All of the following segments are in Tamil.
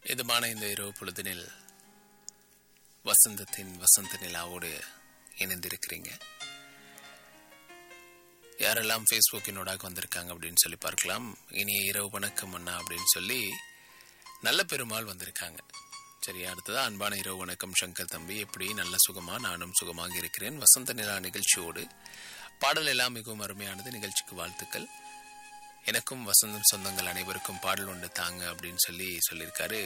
இதமான இந்த இரவு பொழுதினில் வசந்தத்தின் வசந்த நிலாவோடு இணைந்திருக்கிறீங்க யாரெல்லாம் ஃபேஸ்புக்கினோடாக வந்திருக்காங்க அப்படின்னு சொல்லி பார்க்கலாம் இனிய இரவு வணக்கம் அண்ணா அப்படின்னு சொல்லி நல்ல பெருமாள் வந்திருக்காங்க சரியா அடுத்ததா அன்பான இரவு வணக்கம் சங்கர் தம்பி எப்படி நல்ல சுகமா நானும் சுகமாக இருக்கிறேன் வசந்த நிலா நிகழ்ச்சியோடு பாடல் எல்லாம் மிகவும் அருமையானது நிகழ்ச்சிக்கு வாழ்த்துக்கள் எனக்கும் வசந்தம் சொந்தங்கள் அனைவருக்கும் பாடல் ஒன்று தாங்க அப்படின்னு சொல்லி சொல்லியிருக்காரு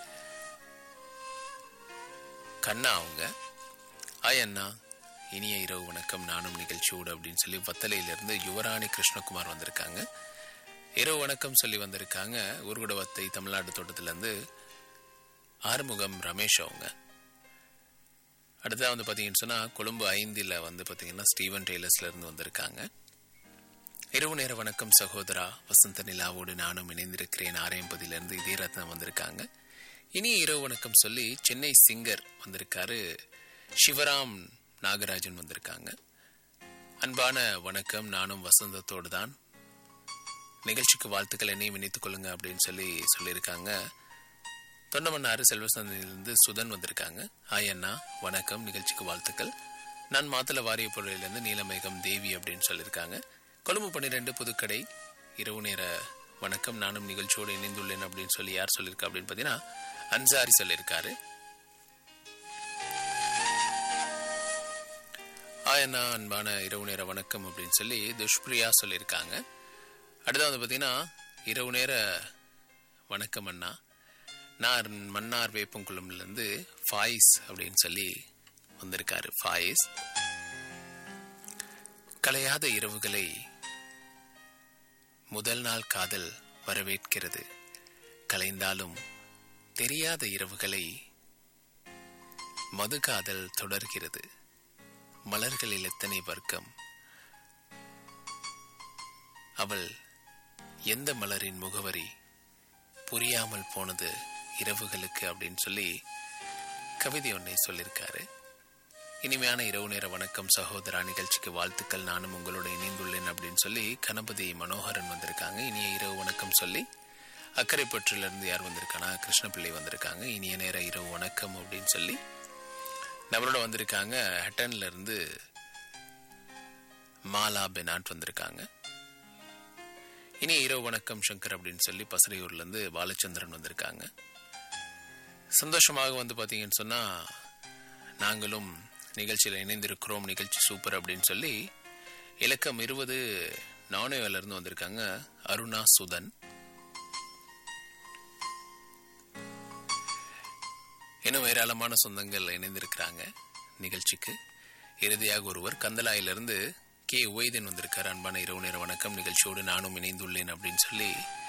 கண்ணா அவங்க ஆய் அண்ணா இனிய இரவு வணக்கம் நானும் நிகழ்ச்சியோடு அப்படின்னு சொல்லி வத்தலையிலிருந்து யுவராணி கிருஷ்ணகுமார் வந்திருக்காங்க இரவு வணக்கம் சொல்லி வந்திருக்காங்க ஊர்குடவத்தை தமிழ்நாடு தோட்டத்திலேருந்து ஆறுமுகம் ரமேஷ் அவங்க அடுத்தா வந்து பார்த்தீங்கன்னு சொன்னால் கொழும்பு ஐந்தில் வந்து பார்த்தீங்கன்னா ஸ்டீவன் டெய்லர்ஸ்ல இருந்து வந்திருக்காங்க இரவு நேர வணக்கம் சகோதரா வசந்த நிலாவோடு நானும் இணைந்திருக்கிறேன் ஆரையம்பதியிலிருந்து இதே ரத்னம் வந்திருக்காங்க இனி இரவு வணக்கம் சொல்லி சென்னை சிங்கர் வந்திருக்காரு சிவராம் நாகராஜன் வந்திருக்காங்க அன்பான வணக்கம் நானும் வசந்தத்தோடு தான் நிகழ்ச்சிக்கு வாழ்த்துக்கள் என்னையும் இணைத்துக் கொள்ளுங்க அப்படின்னு சொல்லி சொல்லியிருக்காங்க தொண்டமன்னாறு செல்வசந்திலிருந்து சுதன் வந்திருக்காங்க ஹாய் அண்ணா வணக்கம் நிகழ்ச்சிக்கு வாழ்த்துக்கள் நான் மாத்தள வாரிய பொருளிலிருந்து நீலமேகம் தேவி அப்படின்னு சொல்லியிருக்காங்க கொழும்பு பன்னிரெண்டு புதுக்கடை இரவு நேர வணக்கம் நானும் நிகழ்ச்சியோடு இணைந்துள்ளேன் அப்படின்னு சொல்லி யார் சொல்லியிருக்கா அப்படின்னு பார்த்தீங்கன்னா அன்சாரி சொல்லியிருக்காரு ஆயண்ணா அன்பான இரவு நேர வணக்கம் அப்படின்னு சொல்லி துஷ்பிரியா சொல்லியிருக்காங்க அடுத்து வந்து பார்த்தீங்கன்னா இரவு நேர வணக்கம் அண்ணா நான் மன்னார் வேப்பங்குளம்லேருந்து ஃபாயிஸ் அப்படின்னு சொல்லி வந்திருக்காரு ஃபாயிஸ் கலையாத இரவுகளை முதல் நாள் காதல் வரவேற்கிறது கலைந்தாலும் தெரியாத இரவுகளை மது காதல் தொடர்கிறது மலர்களில் எத்தனை வர்க்கம் அவள் எந்த மலரின் முகவரி புரியாமல் போனது இரவுகளுக்கு அப்படின்னு சொல்லி கவிதை ஒன்றை சொல்லியிருக்காரு இனிமையான இரவு நேர வணக்கம் சகோதரா நிகழ்ச்சிக்கு வாழ்த்துக்கள் நானும் உங்களோட இணைந்துள்ளேன் அப்படின்னு சொல்லி கணபதி மனோகரன் வந்திருக்காங்க இனிய இரவு வணக்கம் சொல்லி அக்கரைப்பற்றிலிருந்து யார் வந்திருக்கானா கிருஷ்ணபிள்ளை வந்திருக்காங்க இனிய நேர இரவு வணக்கம் அப்படின்னு சொல்லி நம்மளோட வந்திருக்காங்க ஹட்டன்ல இருந்து மாலா பெனாட் வந்திருக்காங்க இனி இரவு வணக்கம் சங்கர் அப்படின்னு சொல்லி பசறையூர்ல இருந்து பாலச்சந்திரன் வந்திருக்காங்க சந்தோஷமாக வந்து பாத்தீங்கன்னு சொன்னா நாங்களும் நிகழ்ச்சியில் இணைந்திருக்கிறோம் நிகழ்ச்சி சூப்பர் அப்படின்னு சொல்லி இலக்கம் இருபது நானேவில இருந்து வந்திருக்காங்க அருணா சுதன் இன்னும் ஏராளமான சொந்தங்கள் இணைந்திருக்கிறாங்க நிகழ்ச்சிக்கு இறுதியாக ஒருவர் கந்தலாயிலிருந்து கே உவைதன் வந்திருக்கார் அன்பான இரவு நேர வணக்கம் நிகழ்ச்சியோடு நானும் இணைந்துள்ளேன் அப்படின்னு சொல்லி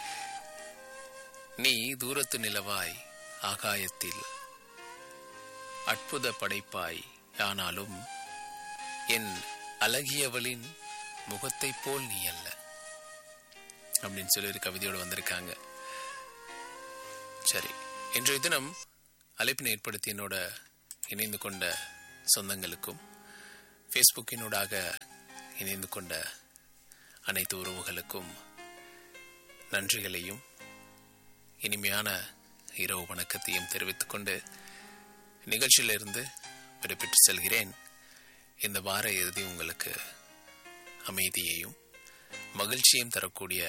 நீ தூரத்து நிலவாய் ஆகாயத்தில் அற்புத படைப்பாய் ஆனாலும் என் அழகியவளின் முகத்தை போல் நீ அல்ல அப்படின்னு சொல்லி ஒரு கவிதையோடு வந்திருக்காங்க சரி இன்றைய தினம் அழைப்பினை ஏற்படுத்தி என்னோட இணைந்து கொண்ட சொந்தங்களுக்கும் ஃபேஸ்புக்கினூடாக இணைந்து கொண்ட அனைத்து உறவுகளுக்கும் நன்றிகளையும் இனிமையான இரவு வணக்கத்தையும் தெரிவித்துக் கொண்டு நிகழ்ச்சியிலிருந்து விடைபெற்று செல்கிறேன் இந்த வார இறுதி உங்களுக்கு அமைதியையும் மகிழ்ச்சியும் தரக்கூடிய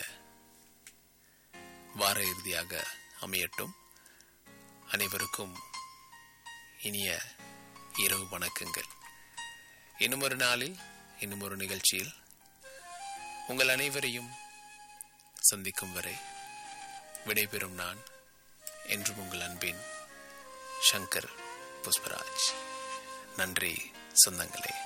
வார இறுதியாக அமையட்டும் அனைவருக்கும் இனிய இரவு வணக்கங்கள் இன்னும் ஒரு நாளில் இன்னும் ஒரு நிகழ்ச்சியில் உங்கள் அனைவரையும் சந்திக்கும் வரை விடைபெறும் நான் என்றும் உங்கள் அன்பின் சங்கர் புஷ்பராஜ் நன்றி சொந்தங்களே